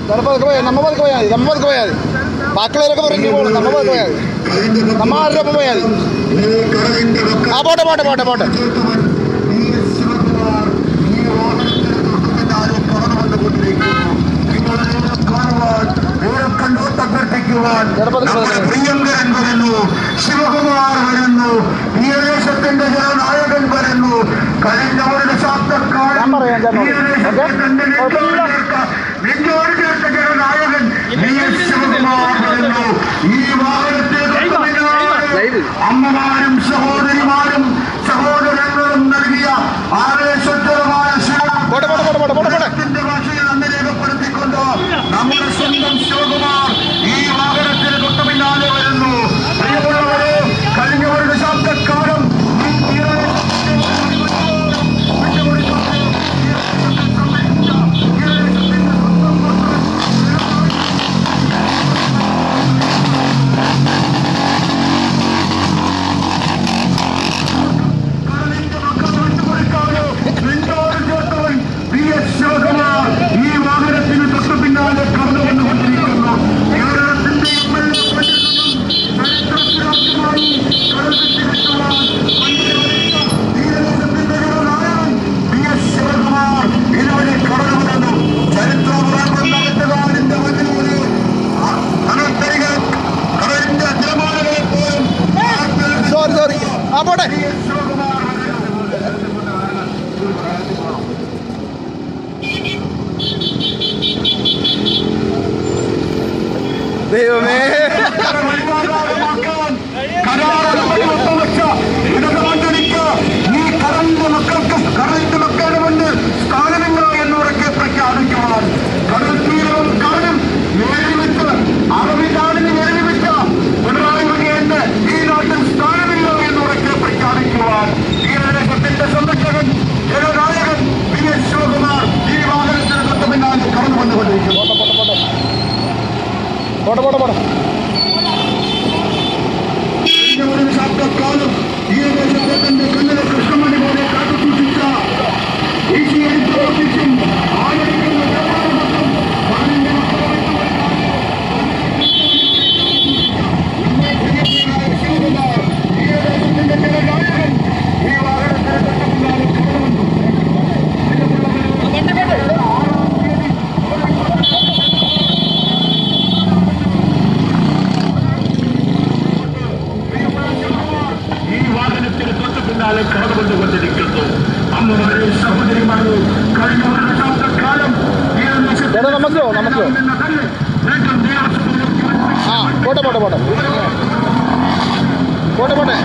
ചിലപ്പോൾ അതൊക്കെ പോയാൽ നമ്മ പതുക്കെ പോയാൽ മതി നമ്മ പതുക്കെ പോയാൽ മതി ബാക്കിയുള്ളവരൊക്കെ പറഞ്ഞു പോകണം നമ്മ പതുക്കെ പോയാൽ മതി നമ്മ ആരുടെ ഒപ്പം പോയാൽ മതി ആ പോട്ടെ പോട്ടെ പോട്ടെ പോട്ടെ പ്രിയങ്കരൻ വരുന്നു ശിവകുമാർ വരുന്നു ഈ ദേശത്തിന്റെ ജനനായകൻ വരുന്നു കഴിഞ്ഞവരുടെ ശാസ്ത്രക്കാരൻ ഞാൻ പറയാം, ഞാൻ പറയാം. ഓക്കേ? കുഴപ്പമില്ല. നെഞ്ചോട് ചേർത്ത ജനനായകൻ വി എസ് ശിവകുമാർ വരുന്നു ഈ വാഹനത്തെ തൊട്ടുപിന്നാലെ അമ്മമാരും സഹോദരിമാരും സഹോദരങ്ങളും നൽകിയ ആവേശോജ്വലമായ ശിവ പോട്ടെ പോട്ടെ പോട്ടെ പോട്ടെ പോട്ടെ പോട്ടെ ത്തിന്റെ ഭാഷയിൽ അന്ന് രേഖപ്പെടുത്തിക്കൊണ്ട് നമ്മുടെ സ്വന്തം ശിവകുമാർ ഈ വാഹനത്തിന് തൊട്ട് പിന്നാലെ വരുന്നു പ്രിയമുള്ളവരെ കഴിഞ്ഞ ഒരു ദശാബ്ദക്കാലം ഈ തീരദേശത്തെ വിട്ടുകൊടുക്കാതെ ഈ ദേശത്തെ സംരക്ഷിച്ച ഈ ദേശത്തിന്റെ സ്വന്തം മക്കൾ ശിവകുമാർ ഈ വാഹനത്തിന് തൊട്ടു പിന്നാലെ കടന്നു വന്നുകൊണ്ടിരിക്കുന്നു കേരളത്തിന്റെ എം എൽ എ ചരിത്രത്തിലാദ്യമായി കടൽഭിത്തിക്കെട്ടുവാൻ ശിവകുമാർ ഇതുവഴി കടന്നു വന്നു ചരിത്രമുറങ്ങുന്ന വെട്ടുകാലിന്റെ മുന്നിലൂടെ കടൽത്തരികൾ കടലിന്റെ തിരമാലകളെ പോലും സോറി സോറി ആ പോട്ടെ ശിവകുമാർ ദൈവമേ ഈ കടലിന്റെ മക്കൾക്ക് കടലിന്റെ മക്കളുടെ മുന്നിൽ സ്ഥാനമില്ല എന്ന് ഉറക്കെ പ്രഖ്യാപിക്കുവാൻ കടൽ തീരവും കാലം വേദിവിട്ട് അറബി നാടിന് വേദിവിട്ട പിണറായി വിജയന്റെ ഈ നാട്ടിൽ സ്ഥാനമില്ല എന്ന് ഉറക്കെ പ്രഖ്യാപിക്കുവാൻ തീരദേശത്തിന്റെ സംരക്ഷകൻ ജനനായകൻ വി എസ് ശിവകുമാർ ഈ വാഹനത്തിന് തൊട്ട് പിന്നാലെ കടന്നു വന്നുകൊണ്ടിരിക്കുന്നു പോട്ടെ പോട്ടെ പോട്ടെ കഴിഞ്ഞ ഒരു ശാബ്ദക്കാലം ഈ ദേശത്തിന്റെ കണ്ണിലെ കൃഷ്ണമണി പോലെ കാത്തുസൂക്ഷിച്ച ഈശോയിൽ പ്രവർത്തിച്ചും ആദരിക്കുന്ന ജനങ്ങൾക്കും പതിനഞ്ച് ശിവകുമാർ ഈ ദേശത്തിന്റെ ജനനായകൻ ഈ വാഹനത്തിന് തൊട്ടുപിന്നാലെ കടന്നു ഈ വാഹനത്തിന് തൊട്ട് പിന്നാലെ കടന്നുകൊണ്ടുകൊണ്ടിരിക്കുന്നു അമ്മമാരെ സഹോദരിമാരെ കഴിഞ്ഞ ഒരു ദശാബ്ദക്കാലം ഈ ദേശത്തെ ചേട്ടാ നമസ്തോ നമസ്തോ എന്ന കല്ല് വീണ്ടും ദേവസ്വത്തിലേക്ക് ആ പോട്ടെ പോട്ടെ പോട്ടെ പോട്ടെ പോട്ടെ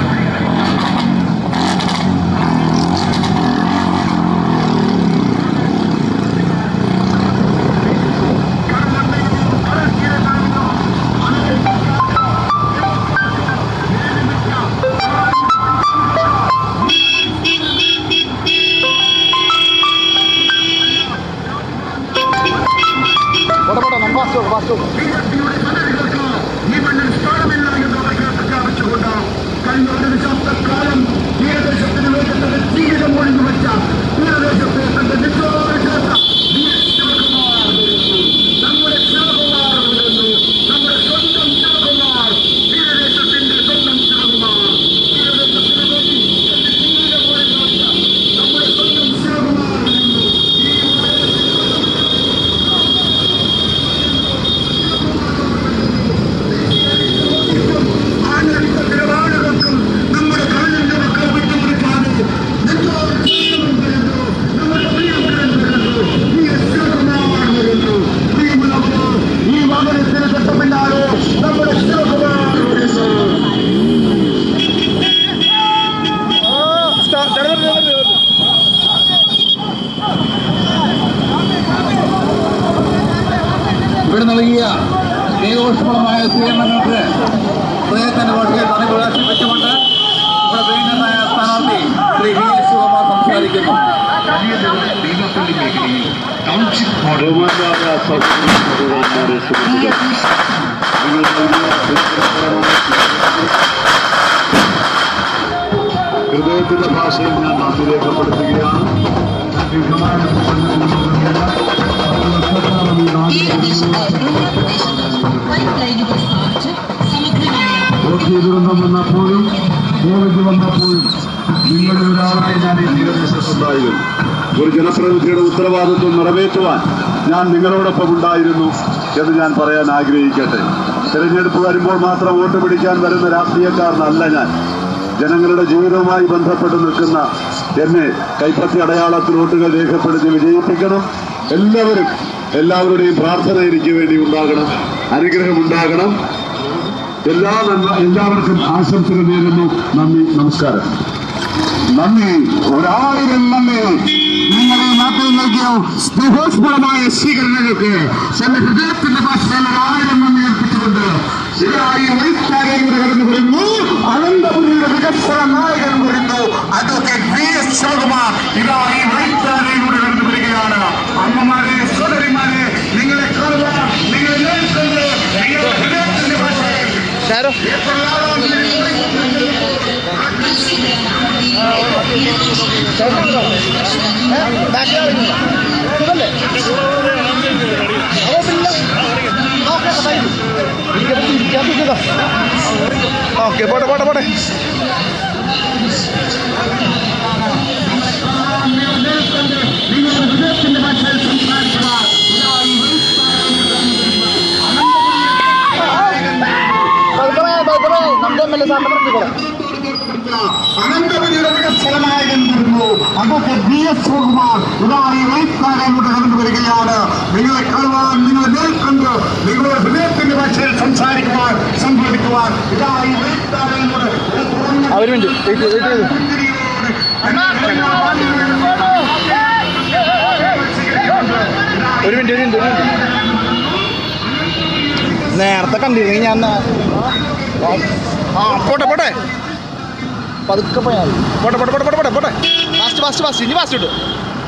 പോട്ടെ പോട്ടെ നമ്മ ഫാസ്റ്റ് ഫാസ്റ്റ് ഈ മണ്ണിൽ സ്ഥാനമില്ല എന്ന് അവർക്ക് പ്രഖ്യാപിച്ചുകൊണ്ട് കഴിഞ്ഞ ഒരു ദശാബ്ദക്കാലം തീരദേശത്തിന് വേണ്ടി തന്റെ ജീവിതം ഒഴിഞ്ഞു വെച്ച തീരദേശത്തെ തന്റെ നിശ്ചോദ ചേർത്ത ശിവകുമാർ വരുന്നു നമ്മുടെ ശിവകുമാർ വരുന്നു നമ്മുടെ സ്വന്തം ശിവകുമാർ തീരദേശത്തിന്റെ സ്വന്തം ശിവകുമാർ തീരദേശത്തിന് വേണ്ടി തന്റെ ജീവിതം ഒഴിഞ്ഞു വെച്ച നമ്മുടെ സ്വന്തം ശിവകുമാർ വരുന്നു ആനന്ദ തിരവാളുകൾക്കും നമ്മുടെ കടലിന്റെ മക്കളെ വിട്ടുകൊടുക്കാതെ നെഞ്ചോട് ചേർന്നും വരുന്നു നമ്മുടെ പ്രിയങ്കരൻ വരുന്നു ഈ ശിവകുമാർ വരുന്നു പ്രിയമുള്ളവരോ ഈ വാഹനത്തിന് തൊട്ടപിന്നാലെ നമ്മുടെ ശിവകുമാർ വരുന്നു ഇവിടെ നൽകിയ സ്നേഹോഷ്മളമായ സ്വീകരണങ്ങൾക്ക് ഹൃദയത്തിന്റെ ഭാഷയിൽ നന്ദി പ്രകാശിപ്പിച്ചുകൊണ്ട് ഇവിടെ പ്രിയങ്കരനായ സ്ഥാനാർത്ഥി ശ്രീ വി എസ് ശിവകുമാർ സംസാരിക്കുന്നു ദൈവപ്പള്ളി മേഖലയിൽ ടൗൺഷിപ്പ് ബഹുമാനായ സഹോദരി സഹോദരന്മാരെ സുഹൃത്തുക്കളെ നിങ്ങൾ നൽകിയ ഹൃദയത്തിന്റെ ഭാഷയിൽ ഞാൻ നന്ദി രേഖപ്പെടുത്തുകയാണ് ഈ നാടിന്റെ പൈപ്പ് ലൈനുകൾ സ്ഥാപിച്ച് സമഗ്രമായ ഓഖി ദുരന്തം വന്നപ്പോഴും കോവിഡ് വന്നപ്പോഴും നിങ്ങളിൽ ഒരാളായി ഞാൻ ഈ തീരദേശത്തുണ്ടായിരുന്നു ഒരു ജനപ്രതിനിധിയുടെ ഉത്തരവാദിത്വം നിറവേറ്റുവാൻ ഞാൻ നിങ്ങളോടൊപ്പം ഉണ്ടായിരുന്നു എന്ന് ഞാൻ പറയാൻ ആഗ്രഹിക്കട്ടെ തെരഞ്ഞെടുപ്പ് വരുമ്പോൾ മാത്രം വോട്ട് പിടിക്കാൻ വരുന്ന രാഷ്ട്രീയക്കാരനല്ല ഞാൻ ജനങ്ങളുടെ ജീവിതവുമായി ബന്ധപ്പെട്ട് നിൽക്കുന്ന എന്നെ കൈപ്പത്തി അടയാളത്തിൽ വോട്ടുകൾ രേഖപ്പെടുത്തി വിജയിപ്പിക്കണം എല്ലാവരും എല്ലാവരുടെയും പ്രാർത്ഥന എനിക്ക് വേണ്ടി ഉണ്ടാകണം അനുഗ്രഹം ഉണ്ടാകണം എല്ലാ നന്മ എല്ലാവർക്കും ആശംസകൾ നേരുന്നു നന്ദി നമസ്കാരം നന്ദി ഒരായിരം നന്ദി നിങ്ങൾ ഈ നാട്ടിൽ നൽകിയ സ്നേഹോസ്ഫുടമായ സ്വീകരണങ്ങൾക്ക് എന്റെ ഹൃദയത്തിന്റെ ഭാഷയിൽ ഒരായിരം നന്ദി അർപ്പിച്ചുകൊണ്ട് ഇതായി വൈത്താരയുടെ കടന്നു വരുന്നു അനന്തപുരിയുടെ വികസന നായകൻ വരുന്നു അഡ്വക്കേറ്റ് വി എസ് ശിവകുമാർ ഇതായി വൈത്താരയിലൂടെ കടന്നു വരികയാണ് അമ്മമാരെ സോദരിമാരെ നിങ്ങളെ കാണുവാൻ നിങ്ങളെ നേരിട്ടുണ്ട് നിങ്ങളുടെ ഹൃദയത്തിന്റെ ഭാഷയിൽ ഷാരോ ഓക്കെ പോട്ടെ പോട്ടെ പോട്ടെ നമ്മുടെ എം എൽ എ സാറിനെ പറഞ്ഞോളാം അനന്തപുരിയുടെ വികസനനായകൻ വരുന്നു അതൊക്കെ ബി എസ് ശിവകുമാർ ഇതായി വൈത്താരയിലൂടെ കടന്നു വരികയാണ് നിങ്ങളെ കാണുവാൻ നിങ്ങളെ നേൽക്കൊണ്ട് നിങ്ങളുടെ ഹൃദയത്തിന്റെ ഭാഷയിൽ സംസാരിക്കുവാൻ സംവദിക്കുവാൻ ഇതായി വൈത്താരയിലൂടെ ഒരു തുറന്ന ആ, ഒരു മിനിറ്റ് വെയിറ്റ് ചെയ്ത് വെയിറ്റ് ചെയ്ത് പുഞ്ചിരിയോടെ ഒരു മിനിറ്റ് ഒരു മിനിറ്റ് ഒരു മിനിറ്റ് നേരത്തെ കണ്ടിരുന്നെങ്കിൽ ഞാൻ ന- ആ പോട്ടെ പോട്ടെ പതുക്കെ പോയാൽ മതി. പോട്ടെ പോട്ടെ പോട്ടെ പോട്ടെ പോട്ടെ പോട്ടെ ഫാസ്റ്റ് ഫാസ്റ്റ് ഫാസ്റ്റ് ഇനി ഫാസ്റ്റ് കിട്ടും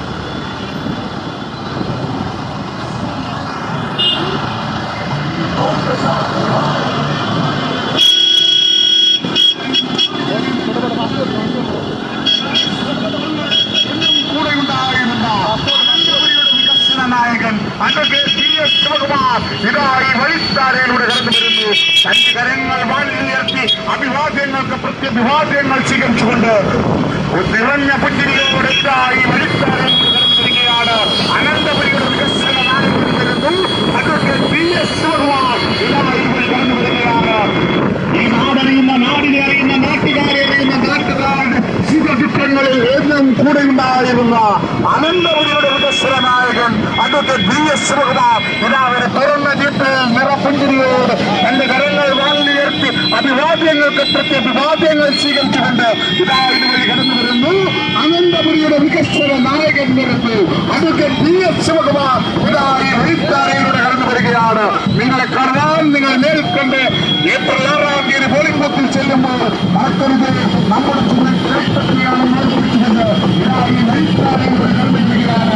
കൂടെ ഉണ്ടായിരുന്ന അനന്തപുരിയുടെ വികസന നായകൻ അഡ്വക്കേറ്റ് പി എസ് ശിവകുമാർ ഇതാ ഈ വഴിത്താരയിലൂടെ കടന്നു വരുന്നു രണ്ട് കരങ്ങൾ വാങ്ങിയുയർത്തി അഭിവാദ്യങ്ങൾക്ക് പ്രത്യഭിവാദ്യങ്ങൾ സ്വീകരിച്ചുകൊണ്ട് ഒരു നിറഞ്ഞ പുഞ്ചിരിയോടെ ഇതാ ഈ വഴിത്താരയിലൂടെ കടന്നു വരികയാണ് അനന്തപുരിയുടെ വികസന നായകൻ വരുന്നു അഡ്വക്കേറ്റ് പി എസ് ശിവകുമാർ ഇതാ ഈ വഴി കടന്നു വരികയാണ് ഈ നാടറിയുന്ന നാടിനെ അറിയുന്ന നാട്ടുകാരെ അറിയുന്ന നാട്ടുകാരുടെ സുഖദുഃഖങ്ങളിൽ എന്നും കൂടെ ഉണ്ടായിരുന്ന അനന്തപുരിയുടെ വികസന നായകൻ അഡ്വക്കേറ്റ് ബി എസ് ശിവകുമാർ ഇതാവരെ തുറന്ന ചീട്ട് നിറപ്പുഞ്ചിരിയോട് തന്റെ കരങ്ങൾ വാങ്ങിയുയർത്തി അഭിവാദ്യങ്ങൾക്ക് പ്രത്യഭിവാദ്യങ്ങൾ സ്വീകരിച്ചുകൊണ്ട് ഇതാ ഇതുവഴി കടന്നു വരുന്നു അനന്തപുരിയുടെ വികസന നായകൻ വരുന്നു അഡ്വക്കേറ്റ് ബി എസ് ശിവകുമാർ ഇതാ ഈ വഴിത്താരയിലൂടെ കടന്നു വരികയാണ് നിങ്ങളെ കാണാൻ നിങ്ങൾ നേരിട്ടുണ്ട് ഏപ്രിൽ ആറാം തീയതി പോളിംഗ് ബൂത്തിൽ ചെല്ലുമ്പോൾ മറക്കരുത് നമ്മുടെ ചുമതല ശ്രേഷ്ഠതയാണ് ഓർമ്മിപ്പിച്ചുകൊണ്ട് ഇതാ ഈ വഴിത്താരയിലൂടെ കടന്നു വരികയാണ്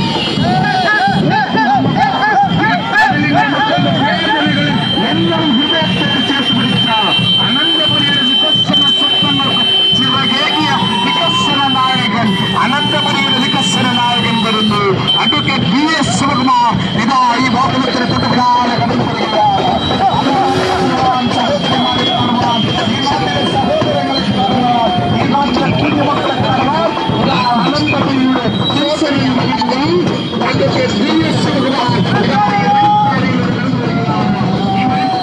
എല്ലാം ഹൃദയത്തിൽ ചേർത്ത് പിടിച്ച അനന്തപുരിയുടെ വികസന സ്വപ്നങ്ങൾക്ക് ചിറകേകിയ വികസന നായകൻ അനന്തപുരിയുടെ വികസന നായകൻ വരുന്നു അഡ്വക്കേറ്റ് ബി എസ് ശിവകുമാർ ഇതാ ഈ വാഹനത്തിന് തൊട്ടുപിടാതെ കടന്നു വരികയാണ് സഹോദരന്മാരെ കാണുവാൻ ഈ നാട്ടിലെ സഹോദരങ്ങളെ കാണുവാൻ ഈ നാട്ടിലെ കുഞ്ഞുമക്കളെ കാണുവാൻ ഇതാ അനന്തപുരിയുടെ വികസനം വരുന്നു അഡ്വക്കേറ്റ് ബി എസ് ശിവകുമാർ ഇതാ ഈ വഴിത്താരയിലൂടെ കടന്നു വരികയാണ്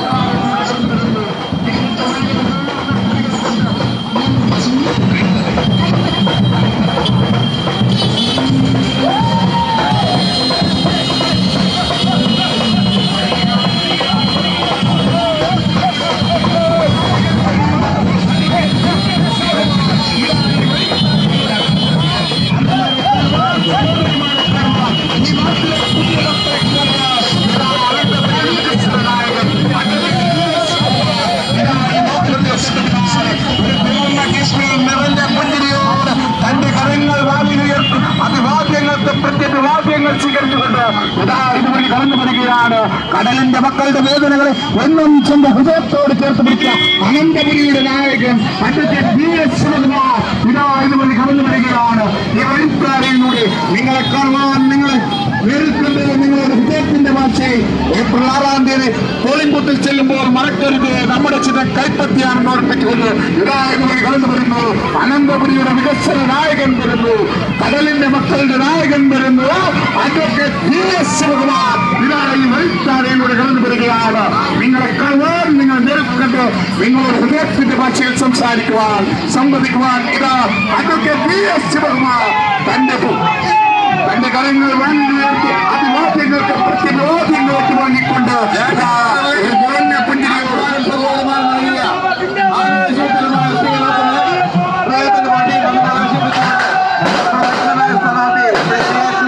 നിറഞ്ഞ പുഞ്ചിരിയോട് തന്റെ കരങ്ങൾ വാങ്ങിയുയർത്തി അഭിവാദ്യങ്ങൾക്ക് പ്രത്യഭിവാദ്യങ്ങൾ സ്വീകരിച്ചുകൊണ്ട് ഇതാ ഇതുവഴി കടന്നു വരികയാണ് കടലിന്റെ മക്കളുടെ വേദനകളെ എന്നും സ്വന്തം ഹൃദയത്തോട് ചേർത്ത് പിടിച്ച അനന്തപുരിയുടെ നായകൻ അഡ്വക്കേറ്റ് ബി എസ് ശിവകുമാർ ഇതാ ഇതുവഴി കടന്നു വരികയാണ് ഈ വഴിക്കാരയിലൂടെ നിങ്ങളെ കാണുവാൻ നിങ്ങളെ നേരിട്ടുണ്ട് നിങ്ങളുടെ ഹൃദയത്തിന്റെ ഭാഷയിൽ ഏപ്രിൽ ആറാം തീയതി പോളിംഗ് ബൂത്തിൽ ചെല്ലുമ്പോൾ മറക്കരുത് നമ്മുടെ ചിഹ്നം കൈപ്പറ്റിയാണെന്ന് ഓർപ്പിച്ചുകൊണ്ട് ഇതാ ഇതുവഴി കടന്നു വരുന്നു അനന്തപുരിയുടെ വികസന നായകൻ വരുന്നു കടലിന്റെ മക്കളുടെ നായകൻ വരുന്നു അഡ്വക്കേറ്റ് വി എസ് ശിവകുമാർ ഇതാ ഈ വഴിത്താരയിലൂടെ കടന്നു വരികയാണ് നിങ്ങളെ കാണുവാൻ നിങ്ങൾ നേരിട്ട് നിങ്ങളുടെ ഹൃദയത്തിന്റെ ഭാഷയിൽ സംസാരിക്കുവാൻ സംവദിക്കുവാൻ ഇതാ അഡ്വക്കേറ്റ് വി എസ് ശിവകുമാർ തന്റെ പു- തന്റെ കരങ്ങൾ വാങ്ങി അതിവാദ്യങ്ങൾക്ക് പ്രതിരോധ്യങ്ങൾക്ക് വാങ്ങിക്കൊണ്ട് ഇതാ ഒരു നിറഞ്ഞ പുഞ്ചിരിയോടെ സഹോദരന്മാർ നൽകിയ ആവേശകരമായ സ്വീകരണത്തിന് അദ്ദേഹത്തിന്റെ പാർട്ടിയിൽ നമ്മൾ ആവശ്യപ്പെട്ടുകൊണ്ട് പ്രവർത്തനമായ സ്ഥാനാർത്ഥി ശ്രീ കെ എസ്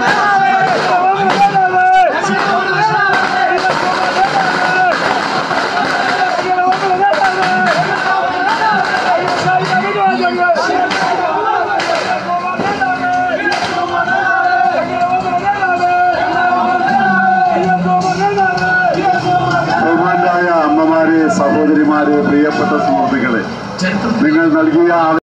ബഹുമാനായ അമ്മമാരെ സഹോദരിമാരെ പ്രിയപ്പെട്ട സുഹൃത്തുക്കളെ നിങ്ങൾ നൽകിയ